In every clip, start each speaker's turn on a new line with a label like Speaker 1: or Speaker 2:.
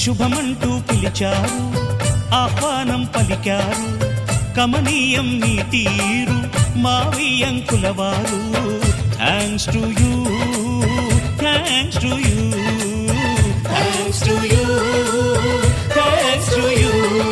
Speaker 1: శుభమంటూ పిలిచారు ఆహ్వానం పలికారు కమనీయం మీ తీరు మావియంకుల వారు thanks to you thanks to you thanks to you thanks to you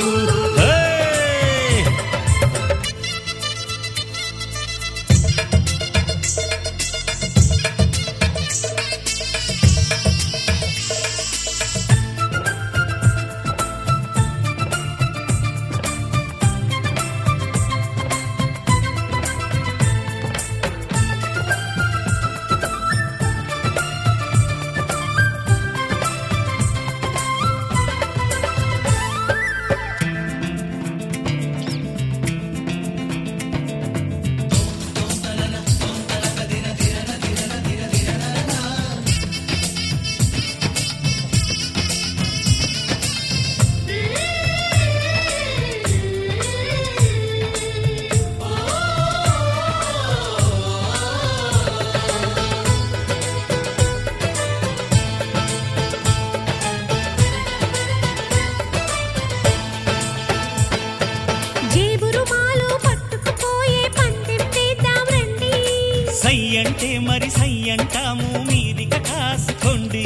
Speaker 2: జేబురు మాలో పట్టుకుపోయే పందెం వేద్దాం రండి
Speaker 1: సై అంటే మరి సై అంటాము మీదిక కాసుకోండి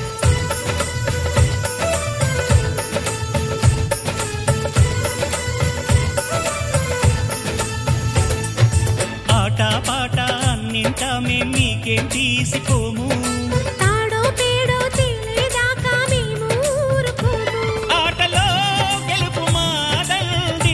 Speaker 1: ఆట పాట అన్నింటా మేం మీకేం తీసిపోము
Speaker 2: తాడో పేడో తేలేదాకా మేము ఊరుకోము
Speaker 1: ఆటలో గెలుపు మాదండి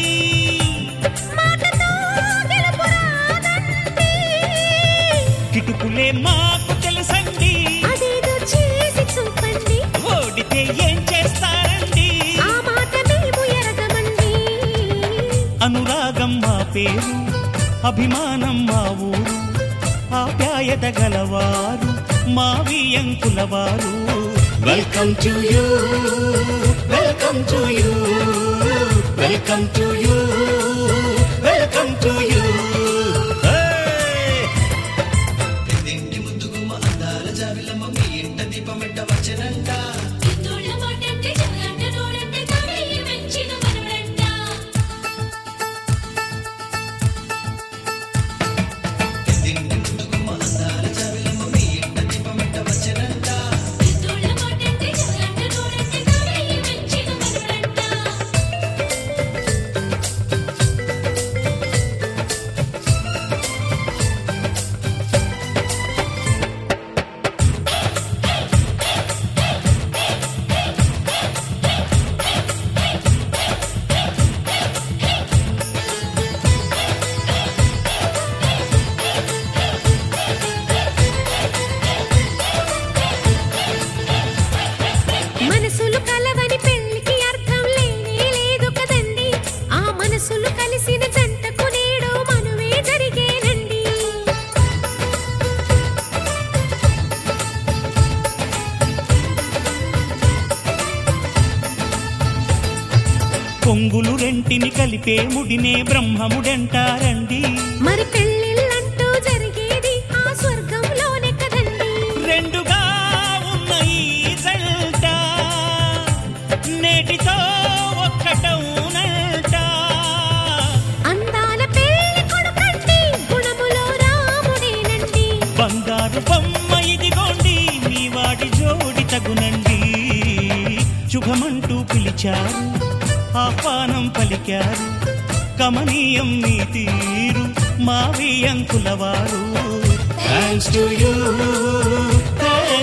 Speaker 2: మాటతో గెలుపు రాదండి
Speaker 1: కిటుకులే మాకు తెలుసండి
Speaker 2: అదేదో చేసి చూపండి
Speaker 1: ఓడితే ఏం చేస్తారండి
Speaker 2: ఆ మాట మేము ఎరగమండి
Speaker 1: అనురాగం మా పేరు అభిమానం మా ఊరు ఆప్యాయత గలవారు మా వియంకుల వారు welcome to you welcome to you welcome to you welcome to you
Speaker 2: తోళ్ళ మాటంటే చెవులంట నోడంటే తాడయ్య మెచ్చిన మనవడంట తోళ్ళ మాటంటే చెవులంట నోడంటే తాడయ్య మెచ్చిన మనవడంట మనసులు కలవని పెళ్లికి అర్థం లేనే లేదు కదండి ఆ మనసులు కలిసిన జంటకు నేడు మనువే జరిగేనండి
Speaker 1: కొంగులు రెంటిని కలిపే ముడినే బ్రహ్మముడంటారండి
Speaker 2: మరి పెళ్ళిళ్ళంటూ జరిగేది ఆ స్వర్గంలోనే కదండి
Speaker 1: రెండుగా ఉన్న ఈ జంట నేటితో ఒక్కటవునంట
Speaker 2: అందాల పెళ్లి కొడుకండి గుణములో రాముడేనండి
Speaker 1: బంగారు బొమ్మ ఇదిగోండి మీ వాడి జోడి తగునండి శుభమంటూ పిలిచారు ఆహ్వానం పలికారు కమనీయం మీ తీరు మా వియంకుల వారు థ్యాంక్స్ టు యూ